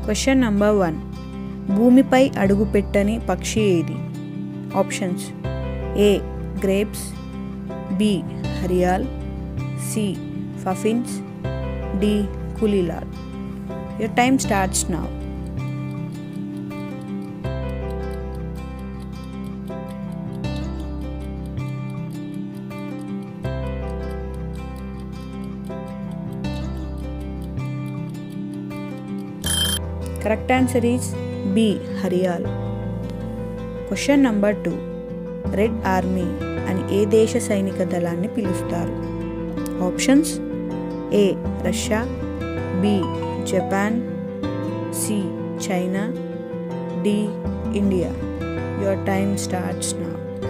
question number one భూమిపై అడుగుపెట్టని పక్షి ఏది ఆప్షన్స్ ఏ గ్రేప్స్ బి హరియాల్ సి ఫఫిన్స్ డి కులీలాల్ your time starts now correct answer is B హరియాల్ question number two red army అని ఏ దేశ సైనిక దళాన్ని పిలుస్తారు options A Russia B Japan C China D India your time starts now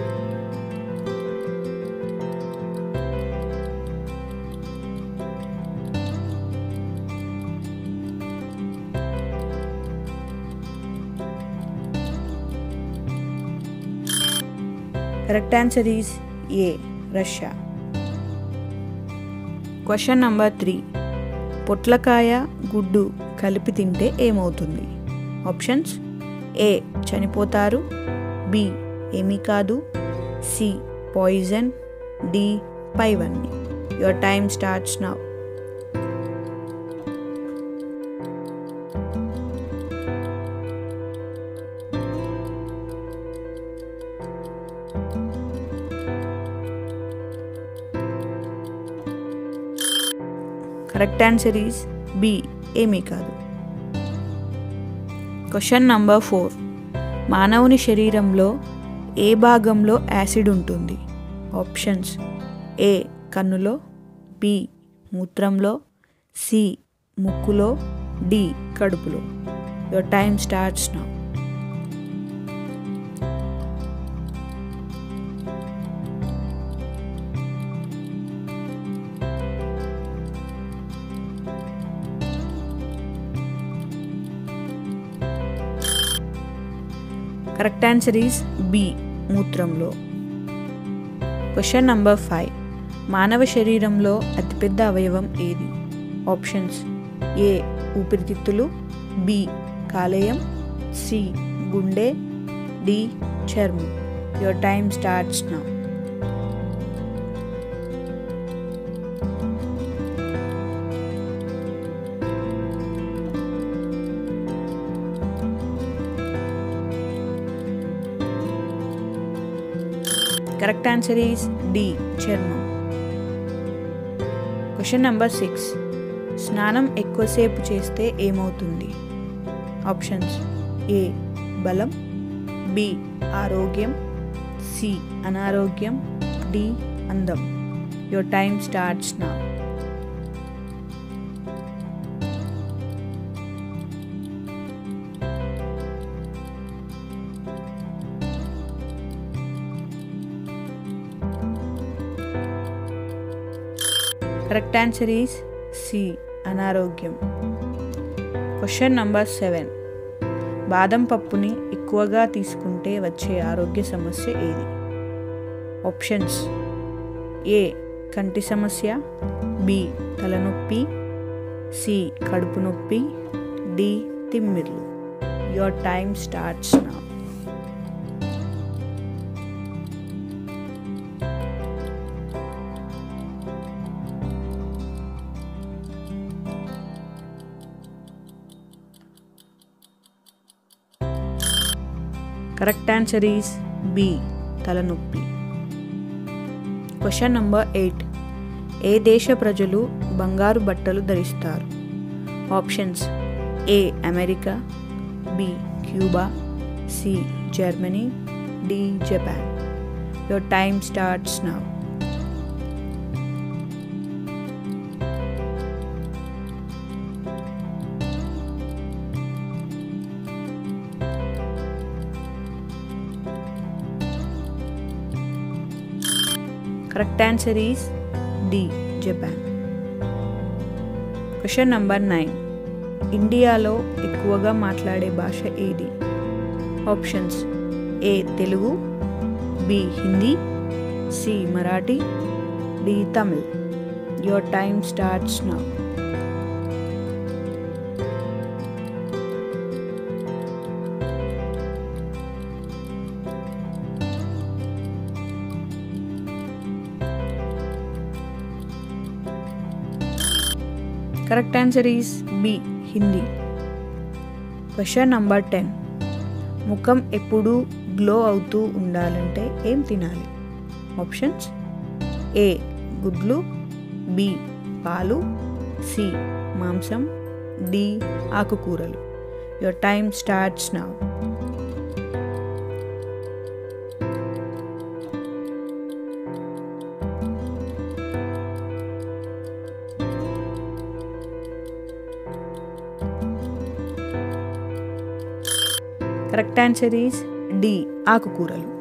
correct answer is A Russia question number three పొట్లకాయ గుడ్డు కలిపి తింటే ఏమవుతుంది ఆప్షన్స్ ఏ చనిపోతారు బి ఏమీ కాదు సి పాయిజన్ డి పైవన్నీ your time starts now correct answer is B ఏమీ కాదు క్వశ్చన్ నంబర్ ఫోర్ మానవుని శరీరంలో ఏ భాగంలో యాసిడ్ ఉంటుంది ఆప్షన్స్ ఏ కన్నులో బి మూత్రంలో సి ముక్కులో డి కడుపులో your time starts now correct answer is B మూత్రంలో క్వశ్చన్ నంబర్ ఫైవ్ మానవ శరీరంలో అతిపెద్ద అవయవం ఏది ఆప్షన్స్ ఏ ఊపిరితిత్తులు బి కాలేయం సి గుండె డి చర్మం your time starts now correct answer is D చర్మం క్వశ్చన్ నెంబర్ సిక్స్ స్నానం ఎక్కువసేపు చేస్తే ఏమవుతుంది ఆప్షన్స్ ఏ బలం బి ఆరోగ్యం సి అనారోగ్యం డి అందం your time starts now correct answer is C అనారోగ్యం క్వశ్చన్ నంబర్ సెవెన్ బాదం పప్పుని ఎక్కువగా తీసుకుంటే వచ్చే ఆరోగ్య సమస్య ఏది ఆప్షన్స్ ఏ కంటి సమస్య బి తలనొప్పి సి కడుపు నొప్పి డి తిమ్మిర్లు your time starts now correct answer is B తలనొప్పి క్వశ్చన్ నంబర్ ఎయిట్ ఏ దేశ ప్రజలు బంగారు బట్టలు ధరిస్తారు options A America B Cuba C Germany D Japan your time starts now correct answer is D Japan question number nine ఇండియాలో ఎక్కువగా మాట్లాడే భాష ఏది options A Telugu B Hindi C Marathi D Tamil your time starts now correct answer is B Hindi question number ten ముఖం ఎప్పుడూ glow అవుతూ ఉండాలంటే ఏం తినాలి ఆప్షన్స్ ఏ గుడ్లు బి పాలు సి మాంసం డి ఆకుకూరలు your time starts now correct answer is D ఆకుకూరలు